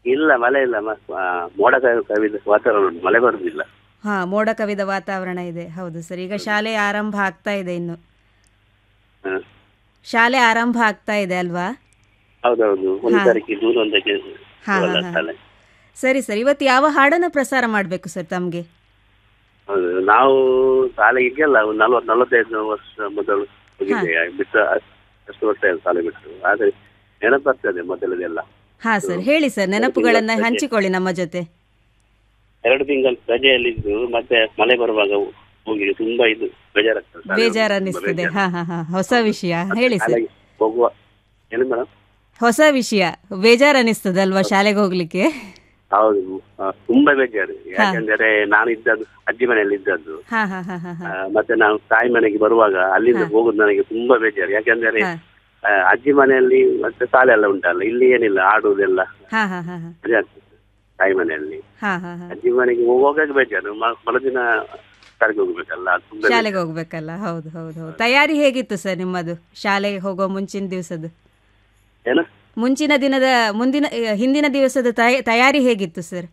ಇಲ್ಲ ಮಳೆ ಇಲ್ಲ ಮ- ಆ, ಮೋಡ ಕವಿ- ಕವಿದ ವಾತಾವರಣ ಉಂಟು ಮಳೆ ಬರುದಿಲ್ಲ ಹಾ ಮೋಡ ಕವಿದ ವಾತಾವರಣ ಇದೆ ಹೌದು ಸರ್ ಈಗ ಶಾಲೆ ಆರಂಭ ಆಗ್ತಾ ಇದೆ ಇನ್ನು ಹ. ಶಾಲೆ ಆರಂಭ ಆಗ್ತಾ ಇದೆ ಅಲ್ವಾ ಹೌದೌದು ಒಂದು ಹಾ. ತಾರೀಕಿಗೆ ಜೂನ್ ಒಂದಕ್ಕೆ ಹಾ, ಹೋಗಲ್ಲ ಹಾ, ಹಾ. ಶಾಲೆ ಸರಿ ಸರ್ ಇವತ್ತು ಯಾವ ಹಾಡನ್ನು ಪ್ರಸಾರ ಮಾಡಬೇಕು ಸರ್ ತಮಗೆ ಹೌದು ನಾವು ಶಾಲೆಗೆ ಈಗೆಲ್ಲ ಒಂದು ನಲ್ವತ್ತು ನಲವತ್ತೈದು ವರ್ಷ ಮೊದಲು ಹೋಗಿದ್ದೆ ಬಿಟ್ಟು ಅಷ್ಟು ವರ್ಷ ಆಯ್ತು ಶಾಲೆ ಬಿಟ್ಟು ಆದ್ರೆ ನೆನಪಾಗ್ತದೆ ಮೊದಲದೆಲ್ಲ ಹಾ ಸರ್ ಹೇಳಿ ಸರ್ ನೆನಪುಗಳನ್ನ ರಜೆ. ಹಂಚಿಕೊಳ್ಳಿ ನಮ್ಮ ಜೊತೆ ಎರಡು ತಿಂಗಳು ರಜೆಯಲ್ಲಿದ್ದು ಮತ್ತೆ ಮಳೆ ಬರುವಾಗ ಹೋಗಿ ತುಂಬಾ ಇದು ಬೇಜಾರಾಗ್ತದೆ ಶಾಲೆ ಬೇಜಾರು ಹೋಗಿ ತುಂಬಾ ಅನ್ನಿಸ್ತದೆ ಬೇಜಾರು. ಹಾ ಹಾ ಹಾ ಹೊಸ ವಿಷಯ ಹೇಳಿ ಸರ್ ಶಾಲೆಗೆ ಹೋಗುವ ಏನು ಮೇಡಮ್ ಹೊಸ ವಿಷಯ ಬೇಜಾರು ಅನ್ನಿಸ್ತದಲ್ವಾ ಶಾಲೆಗೆ ಹೋಗ್ಲಿಕ್ಕೆ ಹೌದು ಆ, ತುಂಬಾ ಬೇಜಾರು ಯಾಕಂದ್ರೆ ನಾನು ಇದ್ದದ್ದು ಅಜ್ಜಿ ಮನೆಯಲ್ಲಿ ಇದ್ದದ್ದು ಹಾ ಹಾ ಹಾ ಹಾ ಆ, ಹಾ ಮತ್ತೆ ನಾವು ತಾಯಿ ಮನೆಗೆ ಬರುವಾಗ ಅಲ್ಲಿಂದ ಹೋಗುದು ನನಗೆ ತುಂಬಾ ಬೇಜಾರು ಯಾಕಂದ್ರೆ ಹಾ. ಆ, ಅಜ್ಜಿ ಮನೆಯಲ್ಲಿ ಮತ್ತೆ ಶಾಲೆ ಎಲ್ಲ ಉಂಟಲ್ಲ ಇಲ್ಲಿ ಏನಿಲ್ಲ ಆಡುವುದೆಲ್ಲ ಹಾ ಹಾ ಹಾ ಹಾ ಮಜಾ ಆಗ್ತದೆ ತಾಯಿ ಮನೆಯಲ್ಲಿ ಹಾ ಹಾ ಹಾ ಅಜ್ಜಿ ಮನೆಗೆ ಹೋಗುವಾಗ ಬೇಜಾರು ಮ- ಮರುದಿನ ಶಾಲೆಗೆ ಹೋಗ್ಬೇಕಲ್ಲ ಅದು ತುಂಬಾ ಶಾಲೆಗೆ ಹೋಗ್ಬೇಕಲ್ಲ ಹೌದು ಹೌದು ಹೌದು ತಯಾರಿ ಹೇಗಿತ್ತು ಸರ್ ನಿಮ್ಮದು ಶಾಲೆಗೆ ಹೋಗೋ ಮುಂಚಿನ ದಿವಸದ್ದು ಏನು ಮುಂಚಿನ ದಿನದ ಮುಂದಿನ ಆ, ಹಿಂದಿನ ದಿವಸದ ತಯ- ತಯಾರಿ ಹೇಗಿತ್ತು ಸರ್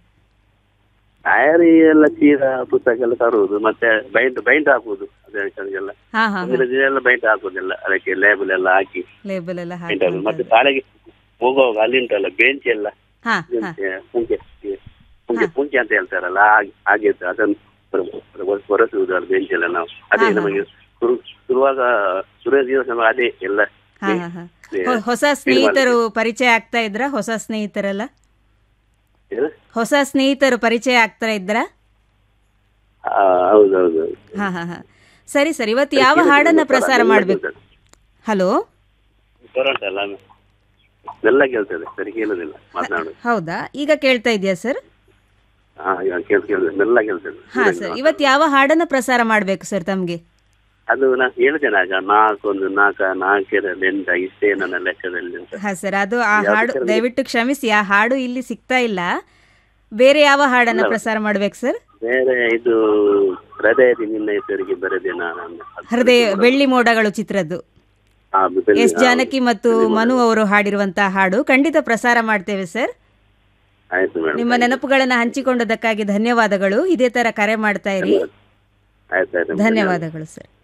ತಯಾರಿ ಎಲ್ಲ ಚೀರ ಪುಸ್ತಕ ಎಲ್ಲ ತರುವುದು ಮತ್ತೆ ಬೈಂಡ್ ಬೈಂಡ್ ಹಾಕುವುದು ಅದಕ್ಕೆಲ್ಲ ಹಾ ಹಾ ಮುಂದಿನ ದಿನ ಎಲ್ಲ ಬೈಂಡ್ ಹಾಕುವುದಿಲ್ಲ ಅದಕ್ಕೆ ಲೇಬಲ್ ಎಲ್ಲ ಹಾಕಿ ಲೇಬಲ್ ಎಲ್ಲ ಬೈಂಡ್ ಹಾಕುದು ಮತ್ತೆ ಹಾಕಿ ಶಾಲೆಗೆ ಹೋಗುವಾಗ ಅಲ್ಲಿ ಉಂಟಲ್ಲ ಬೆಂಚ್ ಎಲ್ಲ ಹಾ ಹಾ ಪುಂಕೆ ಪುಂಕೆ ಪುಂಕೆ ಅಂತ ಹೇಳ್ತಾರಲ್ಲ ಹಾಗೆ ಹಾಗೆ ಇತ್ತು. ಅದನ್ನು ಹೊರಸುವುದು ಅದು ಬೆಂಚ್ ಎಲ್ಲ ನಾವು ಅದೇ ಹಾ, ಹಾ. ನಮಗೆ ಶುರು ಶುರುವಾಗ ಶುರು ದಿವಸ ನಮಗೆ ಅದೇ ಎಲ್ಲ ಹಾ ಹಾ ಹಾ ಹೊ- ಹೊಸ ಸ್ನೇಹಿತರು ಪರಿಚಯ ಆಗ್ತಾ ಇದ್ರ ಹೊಸ ಸ್ನೇಹಿತರೆಲ್ಲ ಏನು? ಹೊಸ ಸ್ನೇಹಿತರು ಪರಿಚಯ ಆಗ್ತಾ ಇದ್ರ ಆ, ಹೌದೌದು ಹಾ ಹಾ ಹಾ ಸರಿ ಸರ್ ಇವತ್ತು ಯಾವ ಹಾಡನ್ನ ಪ್ರಸಾರ ಮಾಡ್ಬೇಕು ಹಲೋ ಸ್ವರ ಉಂಟಲ್ಲ ಎಲ್ಲ ಕೇಳ್ತದೆ ಸರಿ ಕೇಳುದಿಲ್ಲ ಮಾತನಾಡು ಹೌದಾ ಈಗ ಕೇಳ್ತಾ ಇದೆಯಾ ಸರ್ ಹಾ ಇವಾಗ ಕೇಳ್ ಕೇಳ್ತದೆ ಮೆಲ್ಲ ಕೇಳ್ತದೆ ಹಾ ಸರ್ ಇವತ್ತು ಯಾವ ಹಾಡನ್ನ ಪ್ರಸಾರ ಮಾಡ್ಬೇಕು ಸರ್ ತಮ್ಗೆ ಅದು ನಾ ಹೇಳಿದ್ದೇನೆ ಆಗ ನಾಲ್ಕೊಂದು ನಾಲ್ಕ ನಾಲ್ಕೆರಡು ಎಂಟ ಇಷ್ಟೇ ನನ್ನ ಲೆಕ್ಕದಲ್ಲಿ ಅಂತ ಹಾ ಸರ್ ಅದು ಆ ಯಾವ್ದು ಹಾಡು ಸರ್? ದಯವಿಟ್ಟು ಕ್ಷಮಿಸಿ ಆ ಹಾಡು ಇಲ್ಲಿ ಸಿಗ್ತಾ ಇಲ್ಲ ಬೇರೆ ಯಾವ ಹಾಡನ್ನ ಇಲ್ಲ. ಪ್ರಸಾರ ಮಾಡ್ಬೇಕು ಸರ್ ಬೇರೆ ಇದು ಹೃದಯದಿ ನಿನ್ನ ಹೆಸರಿಗೆ ಬರೆದೆ ನಾನು ಅಂತ. ಹೃದಯ ಬೆಳ್ಳಿ ಮೋಡಗಳು ಚಿತ್ರದ್ದು ಹಾ, ಬೆಳ್ಳಿ- ಎಸ್ ಹಾ, ಜಾನಕಿ ಮತ್ತು ಬೆಳ್ಳಿ ಮೋಡ. ಮನು ಅವರು ಹಾಡಿರುವಂತಹ ಹಾಡು ಖಂಡಿತ ಪ್ರಸಾರ ಮಾಡ್ತೇವೆ ಸರ್ ಆಯ್ತು ಮೇಡಮ್ ನಿಮ್ಮ ನೆನಪುಗಳನ್ನ ಹಂಚಿಕೊಂಡದಕ್ಕಾಗಿ ಧನ್ಯವಾದಗಳು ಇದೇ ತರ ಕರೆ ಮಾಡ್ತಾ ಇರಿ ಆಯ್ತು ಆಯ್ತು ಧನ್ಯವಾದಗಳು ಸರ್